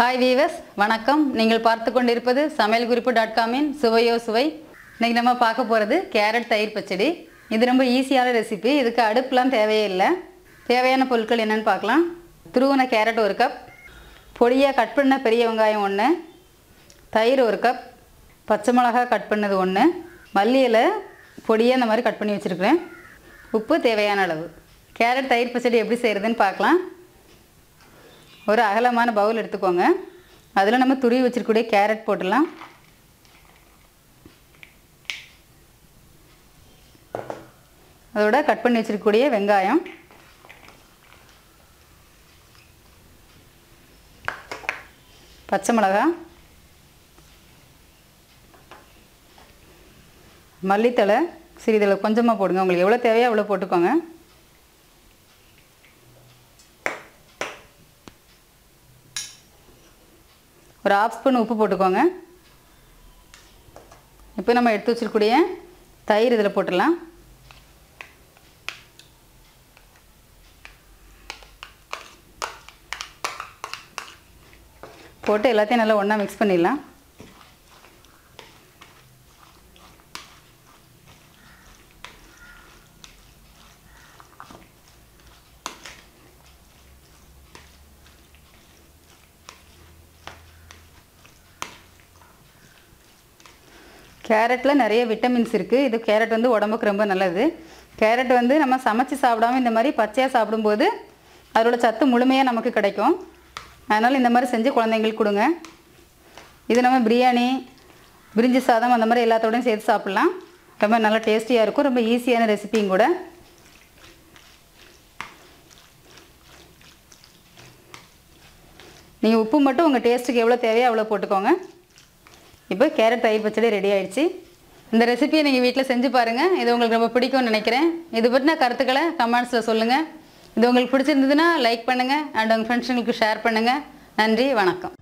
hi viewers வணக்கம் நீங்கள் பார்த்து கொண்டிருப்பது சமையல் குறிப்பு டாட் காமின் சுவையோ சுவை இன்னைக்கு நம்ம பார்க்க போகிறது கேரட் தயிர் பச்சடி இது ரொம்ப ஈஸியான ரெசிபி இதுக்கு அடுப்புலாம் தேவையே இல்லை தேவையான பொருட்கள் என்னென்னு பார்க்கலாம் துருவன கேரட் ஒரு கப் பொடியாக கட் பண்ண பெரிய வெங்காயம் ஒன்று தயிர் ஒரு கப் பச்சை மிளகா கட் பண்ணது ஒன்று மல்லி இலை பொடியாக இந்த மாதிரி கட் பண்ணி வச்சுருக்கிறேன் உப்பு தேவையான அளவு கேரட் தயிர் பச்சடி எப்படி செய்கிறதுன்னு பார்க்கலாம் ஒரு அகலமான பவுல் எடுத்துக்கோங்க அதில் நம்ம துருவி வச்சிருக்கக்கூடிய கேரட் போட்டுடலாம் அதோட கட் பண்ணி வச்சிருக்கக்கூடிய வெங்காயம் பச்சை மிளகா மல்லித்தழை சிறிதளவு கொஞ்சமாக போடுங்க உங்களுக்கு எவ்வளோ தேவையோ அவ்வளோ போட்டுக்கோங்க ஒரு ஆஃப் ஸ்பூன் உப்பு போட்டுக்கோங்க இப்போ நம்ம எடுத்து வச்சிருக்கக்கூடிய தயிர் இதில் போட்டுடலாம் போட்டு எல்லாத்தையும் நல்லா ஒன்றா மிக்ஸ் பண்ணிடலாம் கேரட்டில் நிறைய விட்டமின்ஸ் இருக்குது இது கேரட் வந்து உடம்புக்கு ரொம்ப நல்லது கேரட் வந்து நம்ம சமைச்சு சாப்பிடாம இந்த மாதிரி பச்சையாக சாப்பிடும்போது அதோட சத்து முழுமையாக நமக்கு கிடைக்கும் அதனால் இந்த மாதிரி செஞ்சு குழந்தைங்களுக்கு கொடுங்க இது நம்ம பிரியாணி பிரிஞ்சி சாதம் அந்த மாதிரி எல்லாத்தோடையும் சேர்த்து சாப்பிட்லாம் ரொம்ப நல்லா டேஸ்டியாக இருக்கும் ரொம்ப ஈஸியான ரெசிபியும் கூட நீங்கள் உப்பு மட்டும் உங்கள் டேஸ்ட்டுக்கு எவ்வளோ தேவையோ அவ்வளோ போட்டுக்கோங்க இப்போ கேரட் தயிர் பச்சடி ரெடி ஆயிடுச்சு இந்த ரெசிபியை நீங்கள் வீட்டில் செஞ்சு பாருங்கள் இது உங்களுக்கு ரொம்ப பிடிக்கும்னு நினைக்கிறேன் இது பற்றின கருத்துக்களை கமெண்ட்ஸில் சொல்லுங்கள் இது உங்களுக்கு பிடிச்சிருந்ததுன்னா லைக் பண்ணுங்கள் அண்ட் உங்கள் ஃப்ரெண்ட்ஸுங்களுக்கு ஷேர் பண்ணுங்கள் நன்றி வணக்கம்